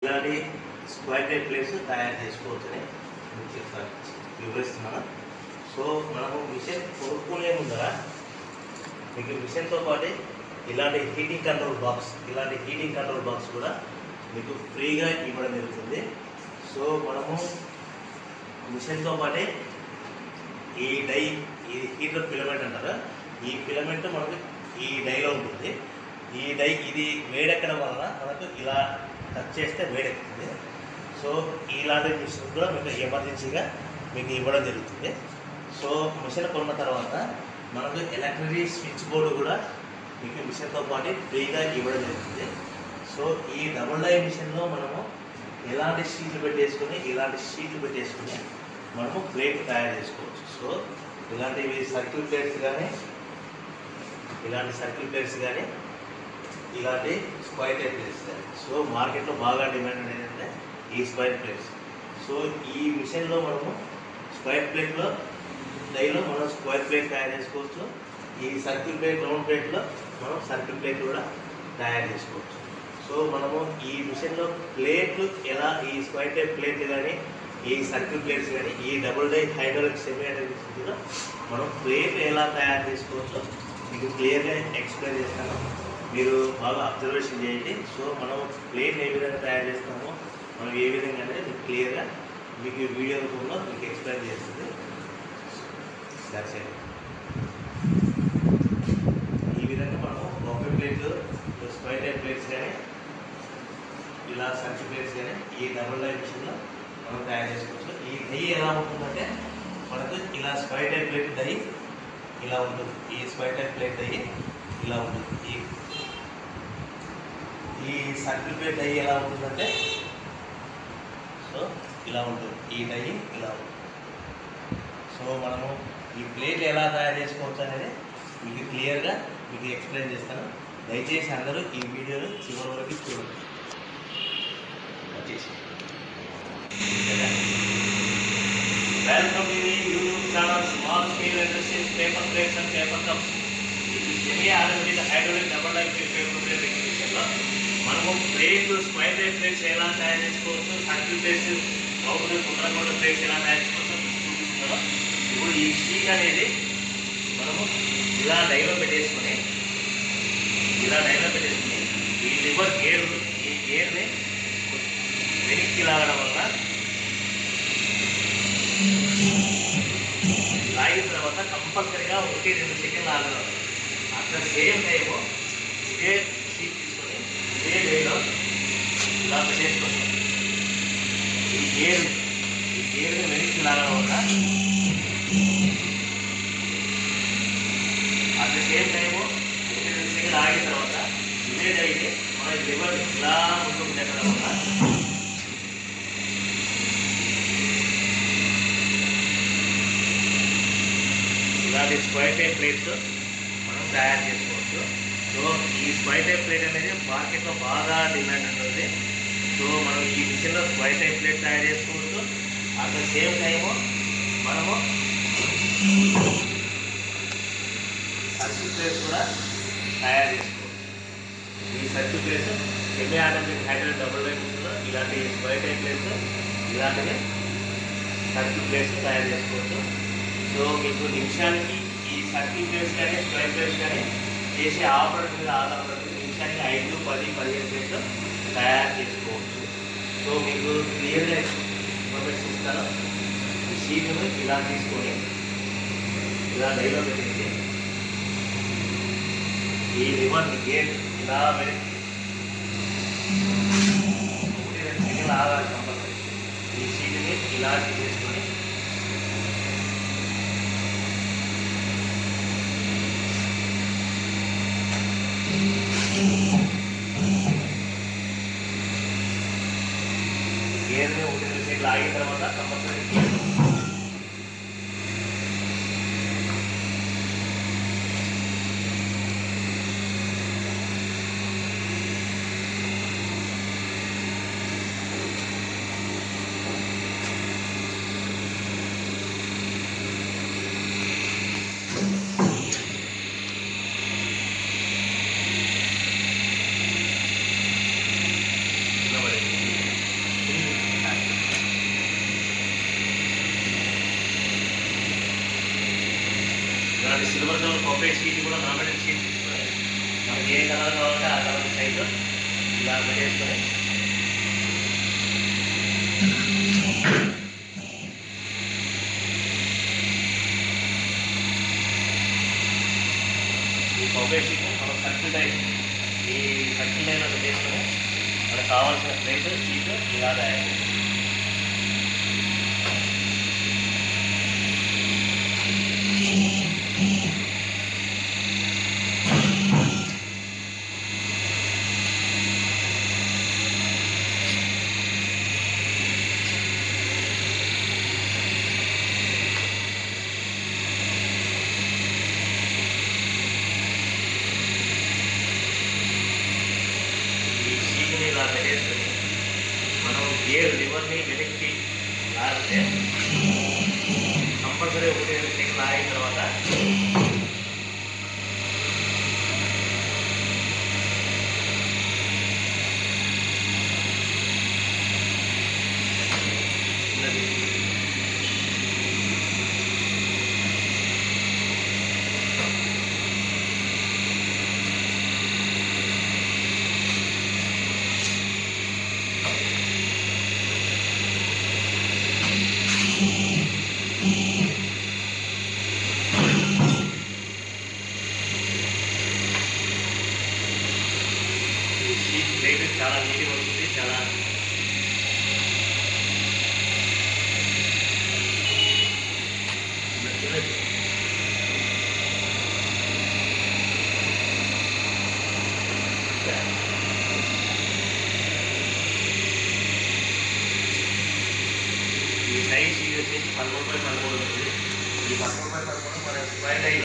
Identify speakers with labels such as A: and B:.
A: ఇలాంటి square type plates తయారు చేసుకోవచ్చని మీకు చెప్తాను వివరిస్తున్నాను సో మనము మిషన్ కొనుక్కునే ముందర మీకు మిషన్తో పాటు ఇలాంటి హీటింగ్ కంట్రోల్ బాక్స్ ఇలాంటి హీటింగ్ కంట్రోల్ బాక్స్ కూడా మీకు ఫ్రీగా ఇవ్వడం జరుగుతుంది సో మనము మిషన్తో పాటే ఈ డై ఈ హీటర్ ఫిలమెంట్ అంటారు ఈ ఫిలమెంట్ మనకు ఈ డైలో ఉంటుంది ఈ డై ఇది వేడెక్కడం వలన మనకు ఇలా టచ్ చేస్తే వేడెక్కుతుంది సో ఇలాంటి మిషన్ కూడా మీకు ఎమర్జెన్సీగా మీకు ఇవ్వడం జరుగుతుంది సో మిషన్ కొన్న తర్వాత మనకు ఎలక్ట్రిసిటీ స్విచ్ బోర్డు కూడా మీకు మిషన్తో పాటు ఫ్రీగా ఇవ్వడం జరుగుతుంది సో ఈ డబుల్ డై మిషన్లో మనము ఎలాంటి షీట్లు పెట్టేసుకొని ఇలాంటి షీట్లు పెట్టేసుకొని మనము ప్లేట్ తయారు చేసుకోవచ్చు సో ఇలాంటివి సర్కిల్ ప్లేట్స్ కానీ ఇలాంటి సర్కిల్ ప్లేట్స్ కానీ ఇలాంటి స్క్వైర్ టైప్ ప్లేట్స్ కానీ సో మార్కెట్లో బాగా డిమాండ్ అనేది ఏంటంటే ఈ స్క్వైర్ ప్లేట్స్ సో ఈ మిషన్లో మనము స్క్వైర్ ప్లేట్లో డైలో మనం స్క్వైర్ ప్లేట్ తయారు చేసుకోవచ్చు ఈ సర్కిల్ ప్లేట్ రౌండ్ ప్లేట్లో మనం సర్కిల్ ప్లేట్ కూడా తయారు చేసుకోవచ్చు సో మనము ఈ మిషన్లో ప్లేట్లు ఎలా ఈ స్క్వైర్ టైప్ ప్లేట్లు కానీ ఈ సర్కిల్ ప్లేట్స్ కానీ ఈ double die hydraulic semi hydraulic కూడా మనం ప్లేట్ ఎలా తయారు చేసుకోవచ్చో మీకు క్లియర్గా ఎక్స్ప్లెయిన్ చేస్తాను మీరు బాగా అబ్జర్వేషన్ చేయండి సో మనం ప్లేట్ ఏ విధంగా తయారు చేస్తామో మనం ఏ విధంగా అనేది మీకు క్లియర్గా మీకు ఈ వీడియో రూపంలో మీకు ఎక్స్ప్లెయిన్ చేస్తుంది That's it. ఈ విధంగా మనం బొఫే ప్లేట్లు స్క్వైర్ టైప్ ప్లేట్స్ కానీ ఇలా సంచి ప్లేట్స్ కానీ ఈ డబుల్ డై మిషన్లో మనం తయారు చేసుకోవచ్చు ఈ నెయ్యి ఎలా ఉంటుందంటే మనకు ఇలా స్క్వైర్ టైప్ ప్లేట్ దహి ఇలా ఉంటుంది ఈ స్క్వైర్ టైప్ ప్లేట్ దహి ఇలా ఉంటుంది ఈ ఈ సర్కిల్ ప్లేట్ దహి ఎలా ఉంటుందంటే సో ఇలా ఉంటుంది ఈ దహి ఇలా ఉంటుంది సో మనము ఈ ప్లేట్ ఎలా తయారు చేసుకోవచ్చు అనేది మీకు క్లియర్గా మీకు ఎక్స్ప్లెయిన్ చేస్తాను దయచేసి అందరూ ఈ వీడియోని చివరి వరకు చూడండి వచ్చేసి welcome to YouTube channel small scale industries paper plates and paper cups ఇది semi automatic hydraulic double die paper plate ఎగ్జిబిషన్లో మనము ప్లేట్లు స్క్వైర్ టైప్ ప్లేట్స్ ఎలా తయారు చేసుకోవచ్చు సర్కిల్ ప్లేట్స్ రౌండ్ గుండ్రగొండ ప్లేట్స్ ఎలా తయారు చేసుకోవచ్చు చూపిస్తున్నాను ఇప్పుడు ఈ షీట్ అనేది మనము ఇలా డైలో పెట్టేసుకొని ఇలా డైలో పెట్టేసుకొని ఈ లివర్ గేర్ ఈ గేర్ని వెనక్కి లాగడం వల్ల లాగిన తర్వాత కంపల్సరీగా ఒకటి రెండు సెకండ్లు ఆగడం అట్ ద సేమ్ టైము ఇదే షీట్ తీసుకొని ఇదే డైలో ఇలా పెట్టేసుకొని ఈ గేర్ ఈ గేర్ని వెనక్కి లాగడం వల్ల అట్ ద సేమ్ టైము ఒకటి రెండు సెకండ్ ఆగిన తర్వాత ఇదే అయితే మన లివర్ ఇలా ముందుకు పెట్టడం వల్ల ఇలాంటి స్క్వైర్ టైప్ ప్లేట్స్ మనం తయారు చేసుకోవచ్చు సో ఈ స్క్వైర్ టైప్ ప్లేట్ అనేది మార్కెట్లో బాగా డిమాండ్ ఉంటుంది సో మనం ఈ మిషన్లో స్క్వైర్ టైప్ ప్లేట్ తయారు చేసుకోవచ్చు అట్ ద సేమ్ టైము మనము సర్కిల్ ప్లేట్స్ కూడా తయారు చేసుకోవచ్చు ఈ circle plates semi automatic hydrogen double line మిషన్లో ఇలాంటి స్క్వైర్ టైప్ ప్లేట్స్ ఇలాంటివి సర్కిల్ ప్లేట్స్ తయారు చేసుకోవచ్చు సో మీకు నిమిషానికి ఈ సర్కిల్ ప్లేస్ కానీ స్క్వైర్ ప్లేస్ కానీ చేసే ఆపరేటర్ మీద ఆధారపడి నిమిషానికి ఐదు పది పదిహేను ప్లేట్లు తయారు చేసుకోవచ్చు సో మీకు క్లియర్గా ఇన్ఫర్మేషన్ ఇస్తాను ఈ షీట్ను ఇలా తీసుకొని ఇలా డైలో పెట్టేసి ఈ రివర్ గేట్ ఇలా పెట్టి ఒకటి రెండు సెకండ్లు ఆగాలి కంపల్సరీ ఈ షీట్ని ఇలా తీసేసుకొని గేర్ని ఒకటి రెండు సెకండ్లు ఆగిన తర్వాత కంపల్సరీ నిలబడి ఇలాంటి సిల్వర్ కలర్ కాపరేట్ షీట్ కూడా నామినేట్ షీట్ తీసుకొని మనకి ఏ కలర్ కావాలంటే ఆ కలర్ సైజు ఇలా పెట్టేసుకొని ఈ కాపరేట్ షీట్ మనం సర్కిల్ టైప్ ఈ సర్కిల్ లైన్ పెట్టేసుకొని మనకు కావాల్సిన ప్లేస్ షీట్ ఇలా తయారు చేయాలి. ఈ షీట్ని ఇలా పెట్టేసుకొని మనం గేర్ లివర్ని వెనక్కి లాగితే కంపల్సరీ ఒకటి రెండు సెకండ్ లాగిన తర్వాత ఉన్నది. ఈ షీట్ ప్లేట్ చాలా నీట్గా వస్తుంది చాలా చిన్నది. ఈ సైజ్ షీట్ వచ్చేసి పదమూడు బై పదమూడు ఉంటుంది ఈ పదమూడు బై పదమూడు మన స్క్వేర్